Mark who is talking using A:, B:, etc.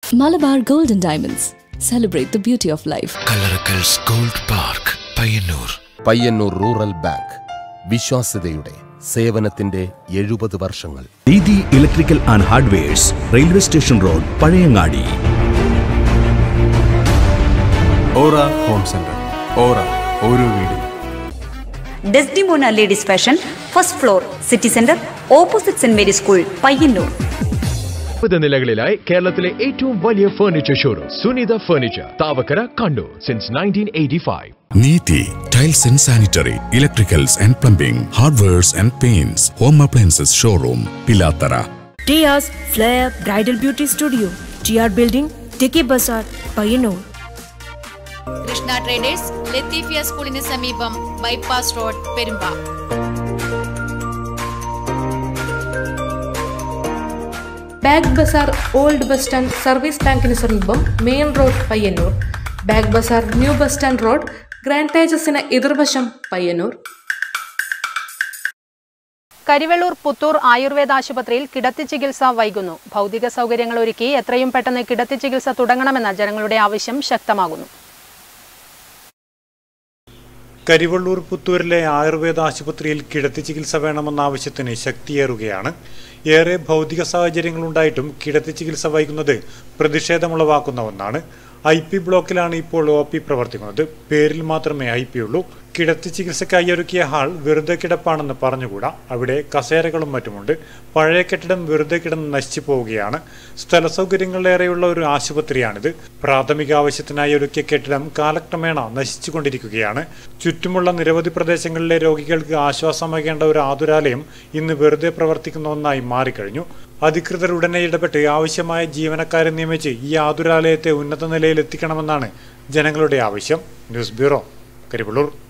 A: Malabar Gold and Diamonds. Celebrate the beauty of life.
B: Kallarakkals gold park Payyanur
C: Payyanur rural bank വിശ്വാസ്യതയുടെ സേവനത്തിന്റെ എഴുപത് വർഷങ്ങൾ
D: Didi electrical and hardwares railway station road Pazhayangadi
E: aura home centre aura ഓരോ വീടും
F: Desdemona ladies fashion first floor city centre opposite Saint Mary school Payyanur
G: മുപ്പത് നിലകളിലായി കേരളത്തിലെ ഏറ്റവും വലിയ furniture showroom Sunitha furniture Thavakkara Kannur since nineteen eighty five
H: Neethi tiles and sanitary electricals and plumbing hardwares and paints home appliances showroom Pilathara
I: Tia's Flair Bridal Beauty Studio, TR Building, Dicky Bazaar, Payanur.
J: Krishna traders Latheefiya സ്കൂളിന് സമീപം bypass road Perumba
K: bag bazaar old bus stand service ബാങ്കിന് സമീപം main road Payyanur bag bazaar new bus stand road grand തേജസിന് എതിർവശം പയ്യന്നൂർ
L: കരിവെള്ളൂർ പുത്തൂർ ആയുർവേദ ആശുപത്രിയിൽ കിടത്തി ചികിത്സ വൈകുന്നു ഭൗതിക സൗകര്യങ്ങൾ ഒരുക്കി എത്രയും പെട്ടെന്ന് കിടത്തി ചികിത്സ തുടങ്ങണമെന്ന ജനങ്ങളുടെ ആവശ്യം ശക്തമാകുന്നു
M: കരിവള്ളൂർ പുത്തൂരിലെ ആയുർവേദ ആശുപത്രിയിൽ കിടത്തി ചികിത്സ വേണമെന്ന ആവശ്യത്തിന് ശക്തിയേറുകയാണ് ഏറെ ഭൗതിക സാഹചര്യങ്ങളുണ്ടായിട്ടും കിടത്തി ചികിത്സ വൈകുന്നത് പ്രതിഷേധമുളവാക്കുന്ന ഒന്നാണ് ഐ പി ബ്ലോക്കിലാണ് ഇപ്പോൾ ഒ പി പ്രവർത്തിക്കുന്നത് പേരിൽ മാത്രമേ ഐ പി ഉള്ളൂ കിടത്തി ചികിത്സയ്ക്കായി ഒരുക്കിയ ഹാൾ വെറുതെ കിടപ്പാണെന്ന് പറഞ്ഞുകൂടാ അവിടെ കസേരകളും മറ്റുമുണ്ട് പഴയ കെട്ടിടം വെറുതെ കിടന്ന് നശിച്ചു പോവുകയാണ് സ്ഥല സൗകര്യങ്ങളേറെയുള്ള ഒരു ആശുപത്രിയാണിത് പ്രാഥമിക ആവശ്യത്തിനായി ഒരുക്കിയ കെട്ടിടം കാലക്രമേണ നശിച്ചുകൊണ്ടിരിക്കുകയാണ് ചുറ്റുമുള്ള നിരവധി പ്രദേശങ്ങളിലെ രോഗികൾക്ക് ആശ്വാസമാകേണ്ട ഒരു ആതുരാലയം ഇന്ന് വെറുതെ പ്രവർത്തിക്കുന്ന ഒന്നായി മാറിക്കഴിഞ്ഞു അധികൃതർ ഉടനെ ഇടപെട്ട് ആവശ്യമായ ജീവനക്കാരെ നിയമിച്ച് ഈ ആതുരാലയത്തെ ഉന്നത നിലയിൽ എത്തിക്കണമെന്നാണ് ജനങ്ങളുടെ ആവശ്യം ന്യൂസ് ബ്യൂറോ കരിവള്ളൂർ